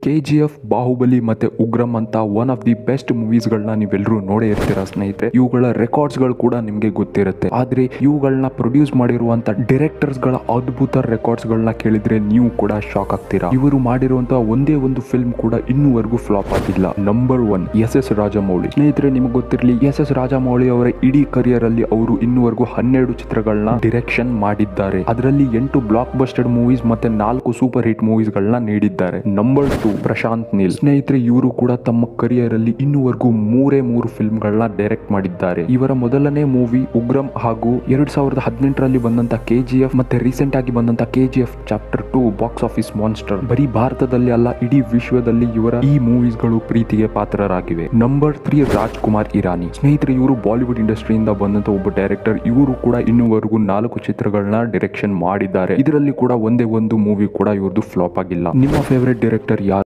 K G F Bahubali ಮತ್ತೆ ಉಗ್ರಂ ಅಂತ one of the best movies ಗಳನ್ನ ನೀವೆಲ್ಲರೂ ನೋಡೇ ಇರ್ತೀರ ಸ್ನೇಹಿತರೆ ಇವುಗಳ ರೆಕಾರ್ಡ್ಸ್ ಗಳು ಕೂಡ ನಿಮ್ಗೆ ಗೊತ್ತಿರುತ್ತೆ ಆದ್ರೆ ಇವುಗಳನ್ನ ಪ್ರೊಡ್ಯೂಸ್ ಮಾಡಿರುವಂತ ಡೈರೆಕ್ಟರ್ಸ್ ಗಳ ಅದ್ಭುತ ರೆಕಾರ್ಡ್ಸ್ ಗಳನ್ನ ಕೇಳಿದ್ರೆ ನೀವು ಕೂಡ ಶಾಕ್ ಆಗ್ತೀರಾ ಇವರು ಮಾಡಿರುವಂತಹ ಒಂದೇ ಒಂದು ಫಿಲ್ಮ್ ಕೂಡ ಇನ್ನೂವರೆಗೂ ಫ್ಲಾಪ್ ಆಗಿಲ್ಲ number one S S Rajamouli ಸ್ನೇಹಿತರೆ ನಿಮ್ಗೆ ಗೊತ್ತಿರಲಿ ಎಸ್ ಎಸ್ ರಾಜಮೌಳಿ ಅವರ ಇಡೀ ಕರಿಯರ್ ಅಲ್ಲಿ ಅವರು ಇನ್ನೂವರೆಗೂ ಹನ್ನೆರಡು ಚಿತ್ರಗಳನ್ನ ಡಿರೆಕ್ಷನ್ ಮಾಡಿದ್ದಾರೆ ಅದರಲ್ಲಿ ಎಂಟು ಬ್ಲಾಕ್ ಬಸ್ಟೆಡ್ ಮೂವೀಸ್ ಮತ್ತೆ ನಾಲ್ಕು ಸೂಪರ್ ಹಿಟ್ ಮೂವೀಸ್ ಗಳನ್ನ ನೀಡಿದ್ದಾರೆ ನಂಬರ್ ಟು ಪ್ರಶಾಂತ್ ನೀಲ್ ಸ್ನೇಹಿತರೆ ಇವರು ಕೂಡ ತಮ್ಮ ಕರಿಯರ್ ಅಲ್ಲಿ ಇನ್ನೂವರೆಗೂ ಮೂರೇ ಮೂರು ಫಿಲ್ಮ್ ಗಳನ್ನ ಡೈರೆಕ್ಟ್ ಮಾಡಿದ್ದಾರೆ ಇವರ ಮೊದಲನೇ ಮೂವಿ ಉಗ್ರಂ ಹಾಗೂ ಎರಡ್ ಸಾವಿರದ ಹದಿನೆಂಟರಲ್ಲಿ ಬಂದಂತ ಕೆ ಜಿ ಎಫ್ ಮತ್ತೆ ರೀಸೆಂಟ್ ಆಗಿ ಬಂದಂತ K G F chapter two box office monster ಬರೀ ಭಾರತದಲ್ಲಿ ಅಲ್ಲ ಇಡೀ ವಿಶ್ವದಲ್ಲಿ ಇವರ ಈ ಮೂವೀಸ್ ಗಳು ಪ್ರೀತಿಗೆ ಪಾತ್ರರಾಗಿವೆ ನಂಬರ್ ತ್ರೀ ರಾಜ್ಕುಮಾರ್ ಇರಾನಿ ಸ್ನೇಹಿತರೆ ಇವರು ಬಾಲಿವುಡ್ ಇಂಡಸ್ಟ್ರಿಯಿಂದ ಬಂದಂತ ಒಬ್ಬ ಡೈರೆಕ್ಟರ್ ಇವರು ಕೂಡ ಇನ್ನೂವರೆಗೂ ನಾಲ್ಕು ಚಿತ್ರಗಳನ್ನ ಡೈರೆಕ್ಷನ್ ಮಾಡಿದ್ದಾರೆ ಇದರಲ್ಲಿ ಕೂಡ ಒಂದೇ ಒಂದು ಮೂವಿ ಕೂಡ ಇವ್ರದ್ದು ಫ್ಲಾಪ್ ಆಗಿಲ್ಲ ನಿಮ್ಮ ಫೇವರೇಟ್ ಡೈರೆಕ್ಟರ್ ಯಾರು